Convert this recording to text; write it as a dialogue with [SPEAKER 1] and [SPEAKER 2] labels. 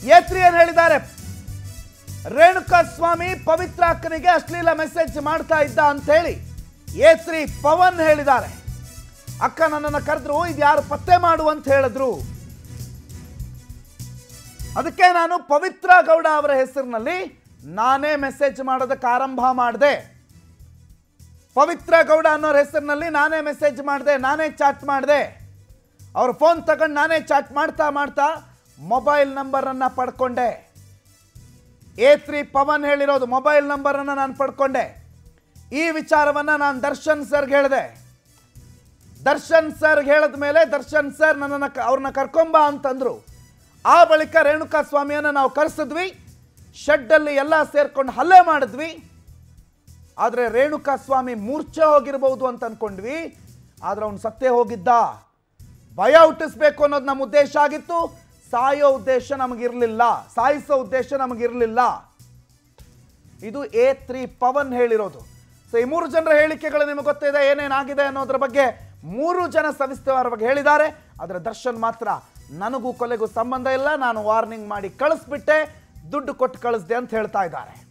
[SPEAKER 1] ಏತ್ರಿ ಏನ್ ಹೇಳಿದ್ದಾರೆ ರೇಣುಕಾ ಸ್ವಾಮಿ ಪವಿತ್ರ ಅಕ್ಕನಿಗೆ ಅಶ್ಲೀಲ ಮೆಸೇಜ್ ಮಾಡ್ತಾ ಇದ್ದ ಅಂತ ಹೇಳಿ ಏತ್ರಿ ಪವನ್ ಹೇಳಿದ್ದಾರೆ ಅಕ್ಕ ನನ್ನನ್ನು ಕರೆದ್ರು ಇದು ಯಾರು ಪತ್ತೆ ಮಾಡು ಅಂತ ಹೇಳಿದ್ರು ಅದಕ್ಕೆ ನಾನು ಪವಿತ್ರ ಗೌಡ ಅವರ ಹೆಸರಿನಲ್ಲಿ ನಾನೇ ಮೆಸೇಜ್ ಮಾಡೋದಕ್ಕೆ ಆರಂಭ ಮಾಡಿದೆ ಪವಿತ್ರ ಗೌಡ ಅನ್ನೋರ ಹೆಸರಿನಲ್ಲಿ ನಾನೇ ಮೆಸೇಜ್ ಮಾಡಿದೆ ನಾನೇ ಚಾಟ್ ಮಾಡಿದೆ ಅವ್ರ ಫೋನ್ ತಗೊಂಡು ನಾನೇ ಚಾಟ್ ಮಾಡ್ತಾ ಮಾಡ್ತಾ ಮೊಬೈಲ್ ನಂಬರನ್ನು ಪಡ್ಕೊಂಡೆ ಎ ತ್ರೀ ಪವನ್ ಹೇಳಿರೋದು ಮೊಬೈಲ್ ನಂಬರನ್ನು ನಾನು ಪಡ್ಕೊಂಡೆ ಈ ವಿಚಾರವನ್ನು ನಾನು ದರ್ಶನ್ ಸರ್ಗೆ ಹೇಳಿದೆ ದರ್ಶನ್ ಸರ್ ಹೇಳಿದ ಮೇಲೆ ದರ್ಶನ್ ಸರ್ ನನ್ನನ್ನು ಕ- ಅವ್ರನ್ನ ಕರ್ಕೊಂಬ ಅಂತಂದ್ರು ಆ ಬಳಿಕ ರೇಣುಕಾ ಸ್ವಾಮಿಯನ್ನು ನಾವು ಕರೆಸಿದ್ವಿ ಶೆಡ್ಡಲ್ಲಿ ಎಲ್ಲ ಸೇರ್ಕೊಂಡು ಹಲ್ಲೆ ಮಾಡಿದ್ವಿ ಆದರೆ ರೇಣುಕಾ ಸ್ವಾಮಿ ಮೂರ್ಛೆ ಹೋಗಿರ್ಬೋದು ಅಂತ ಅನ್ಕೊಂಡ್ವಿ ಆದ್ರೆ ಅವನು ಸತ್ತೇ ಹೋಗಿದ್ದ ಭಯ ಹುಟ್ಟಿಸ್ಬೇಕು ಅನ್ನೋದು ನಮ್ಮ ಉದ್ದೇಶ ಆಗಿತ್ತು ಸಾಯೋ ಉದ್ದೇಶ ನಮಗಿರಲಿಲ್ಲ ಸಾಯಿಸೋ ಉದ್ದೇಶ ನಮಗಿರಲಿಲ್ಲ ಇದು ಎ ತ್ರೀ ಪವನ್ ಹೇಳಿರೋದು ಸೊ ಈ ಮೂರು ಜನರ ಹೇಳಿಕೆಗಳು ನಿಮಗೆ ಗೊತ್ತಿದೆ ಏನೇನಾಗಿದೆ ಅನ್ನೋದ್ರ ಬಗ್ಗೆ ಮೂರು ಜನ ಸವಿಸ್ತರವಾಗಿ ಹೇಳಿದ್ದಾರೆ ಆದರೆ ದರ್ಶನ್ ಮಾತ್ರ ನನಗೂ ಕೊಲೆಗೂ ಸಂಬಂಧ ಇಲ್ಲ ನಾನು ವಾರ್ನಿಂಗ್ ಮಾಡಿ ಕಳಿಸ್ಬಿಟ್ಟೆ ದುಡ್ಡು ಕೊಟ್ಟು ಕಳಿಸ್ದೆ ಅಂತ ಹೇಳ್ತಾ ಇದ್ದಾರೆ